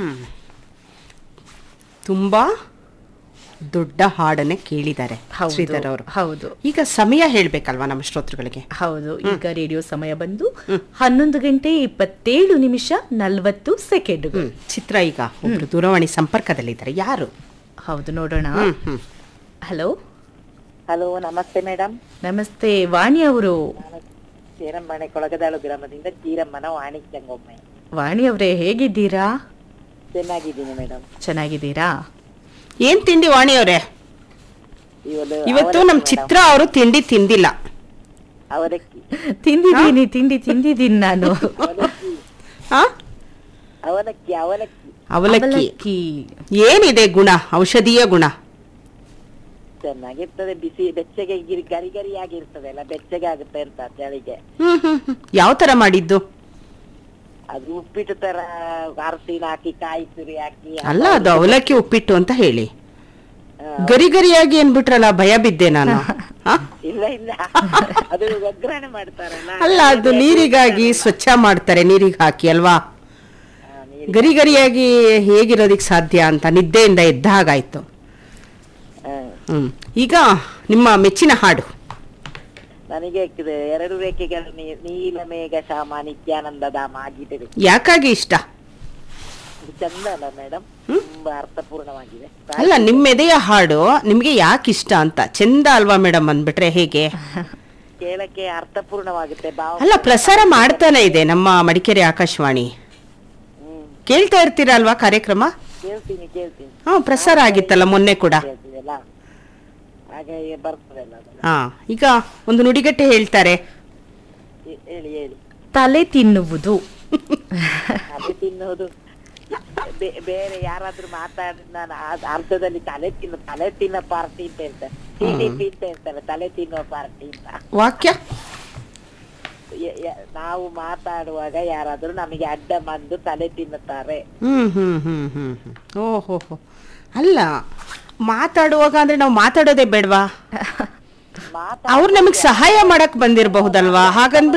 ಹ್ಮ್ ತುಂಬಾ ದೊಡ್ಡ ಹಾಡನ್ನ ಕೇಳಿದ್ದಾರೆ ಹೌದು ಶ್ರೀಧರ್ ಅವರು ಹೌದು ಈಗ ಸಮಯ ಹೇಳ್ಬೇಕಲ್ವಾ ನಮ್ಮ ಶ್ರೋತೃಗಳಿಗೆ ಹೌದು ಈಗ ರೇಡಿಯೋ ಸಮಯ ಬಂದು ಹನ್ನೊಂದು ಗಂಟೆ ಇಪ್ಪತ್ತೇಳು ನಿಮಿಷ ನಲ್ವತ್ತು ಸೆಕೆಂಡ್ಗಳು ಹ್ಮ್ ಚಿತ್ರ ಈಗ ಒಬ್ರು ದೂರವಾಣಿ ಸಂಪರ್ಕದಲ್ಲಿದ್ದಾರೆ ಯಾರು ಹೌದು ನೋಡೋಣ ಹ್ಮ್ ಹ್ಮ್ ಹಲೋ ಹಲೋ ನಮಸ್ತೆ ಮೇಡಮ್ ನಮಸ್ತೆ ವಾಣಿ ಅವರು ನಾನು ಚೇರಮ್ಮನೆ ಕೊಳಗದಾಳು ಗ್ರಾಮದಿಂದ ಚೀರಮ್ಮನ ವಾಣಿ ಚಂಗೊಮ್ಮೆ ವಾಣಿ ಅವರೇ ಹೇಗಿದ್ದೀರಾ ಚೆನ್ನಾಗಿದ್ದೀನಿ ಮೇಡಮ್ ಚೆನ್ನಾಗಿದ್ದೀರಾ ಏನ್ ತಿಂಡಿ ವಾಣಿ ಅವರೇ ಇವತ್ತು ಇವತ್ತು ಅವಲಕ್ಕಿ ನಮ್ madam. ಚಿತ್ರ ಅವರು ತಿಂಡಿ ತಿಂದಿಲ್ಲ ಅವಲಕ್ಕಿ ತಿಂದಿದ್ದೀನಿ ತಿಂಡಿ ತಿಂದಿದ್ದೀನಿ ನಾನು ಅವಲಕ್ಕಿ ಆ ಅವಲಕ್ಕಿ ಅವಲಕ್ಕಿ ಅವಲಕ್ಕಿ ಅವಲಕ್ಕಿ ಏನಿದೆ ಗುಣ ಔಷಧೀಯ ಗುಣ ಚೆನ್ನಾಗಿರ್ತದೆ ಬಿಸಿ ಬೆಚ್ಚಗೆ ಗಿರಿ ಗರಿ ಗರಿಯಾಗಿರ್ತದೆ ಅಲ್ಲ ಬೆಚ್ಚಗೆ ಆಗುತ್ತೆ ಅಂತ ಚಳಿಗೆ ಹ್ಮ್ ಹ್ಮ್ ಹ್ಮ್ ಯಾವ ತರ ಮಾಡಿದ್ದು ಅದು ಉಪ್ಪಿಟ್ಟು ತರ ಅರಸಿನ ಹಾಕಿ ಕಾಯಿ ತುರಿ ಹಾಕಿ ಅಲ್ಲ ಅದು ಅವಲಕ್ಕಿ ಉಪ್ಪಿಟ್ಟು ಅಂತ ಹೇಳಿ ಆ, ಗರಿ ಗರಿಯಾಗಿ ಅನ್ಬಿಟ್ರಲ್ಲ ಭಯ ಬಿದ್ದೆ ನಾನು ಆ? ಇಲ್ಲ ಇಲ್ಲ ಅದು ಒಗ್ಗರಣೆ ಮಾಡ್ತಾರಲ್ಲ ಅಲ್ಲ ಅದು ನೀರಿಗಾಗಿ ಸ್ವಚ್ಛ ಮಾಡ್ತಾರೆ ನೀರಿಗೆ ಹಾಕಿ ಅಲ್ವಾ ಆ, ನೀರು- ಗರಿ ಗರಿಯಾಗಿ ಹೇಗಿರೋದಿಕ್ ಸಾಧ್ಯ ಅಂತ ನಿದ್ದೆಯಿಂದ ಎದ್ದ ಹಾಗಾಯ್ತು ಆ, ಹ್ಮ್ ಈಗ ನಿಮ್ಮ ಮೆಚ್ಚಿನ ಹಾಡು ನನಗೆ ಇದು ಎರಡು ರೇಖೆಗಳು ನೀ- ನೀಲ ಮೇಘ ಶ್ಯಾಮ ನಿತ್ಯಾನಂದ ಧಾಮ ಆಗಿದೆ ಯಾಕಾಗಿ ಇಷ್ಟ ಇದು ಚಂದ ಅಲ್ಲ ಮೇಡಮ್ ತುಂಬಾ ಅರ್ಥಪೂರ್ಣವಾಗಿದೆ ಅಲ್ಲ ನಿಮ್ಮ ಎದೆಯ ಹಾಡು ನಿಮ್ಗೆ ಯಾಕೆ ಇಷ್ಟ ಅಂತ ಚಂದ ಅಲ್ವಾ ಮೇಡಮ್ ಅಂದ್ಬಿಟ್ರೆ ಹೇಗೆ ಕೇಳಕ್ಕೆ ಅರ್ಥಪೂರ್ಣವಾಗುತ್ತೆ ಭಾವ ಅಲ್ಲ ಪ್ರಸಾರ ಮಾಡ್ತಾನೆ ಇದೆ ನಮ್ಮ ಮಡಿಕೇರಿ ಆಕಾಶವಾಣಿ ಹ್ಮ್ ಕೇಳ್ತಾ ಇರ್ತೀರಾ ಅಲ್ವಾ ಕಾರ್ಯಕ್ರಮ ಕೇಳ್ತೀನಿ ಕೇಳ್ತೀನಿ ಹಾ ಪ್ರಸಾರ ಆಗಿತ್ತಲ್ಲ ಮೊನ್ನೆ ಕೂಡ ಕೇಳ್ತೀವಲ್ಲ ಹಾಗೆ ಬರ್ತದಲ್ಲ ಅದೆಲ್ಲ. ಹಾ ಈಗ ಒಂದು ನುಡಿಗಟ್ಟೆ ಹೇಳ್ತಾರೆ ಹೇ- ಹೇಳಿ ಹೇಳಿ ತಲೆ ತಿನ್ನುವುದು ಅದು ತಿನ್ನೋದು ಬೇ- ಬೇರೆ ಯಾರಾದ್ರೂ ಮಾತಾಡಿ ನಾನು ಆ- ಅರ್ಧದಲ್ಲಿ ತಲೆ ತಿನ್ನು ತಲೆ ತಿನ್ನೋ ಪಾರ್ಟಿ ಅಂತ ಹೇಳ್ತಾರೆ ಟಿಡಿಪಿ ಅಂತ ಹೇಳ್ತಾರೆ ತಲೆ ತಿನ್ನೋ ಪಾರ್ಟಿ ಅಂತ ವಾಕ್ಯ ಯ- ಯ- ನಾವು ಮಾತಾಡುವಾಗ ಯಾರಾದ್ರೂ ನಮಗೆ ಅಡ್ಡ ಬಂದು ತಲೆ ತಿನ್ನುತ್ತಾರೆ ಹ್ಮ್ ಹ್ಮ್ ಹ್ಮ್ ಹ್ಮ್ ಹ್ಮ್ ಓಹೋ ಹೋ ಅಲ್ಲ ಮಾತಾಡುವಾಗ ಅಂದ್ರೆ ನಾವು ಮಾತಾಡೋದೇ ಬೇಡವಾ ಮಾತಾ ಅವ್ರು ನಮಗ್ ಸಹಾಯ ಮಾಡಕ್ ಬಂದಿರಬಹುದಲ್ವಾ ಹಾಗನ್ಬಿಟ್ಟು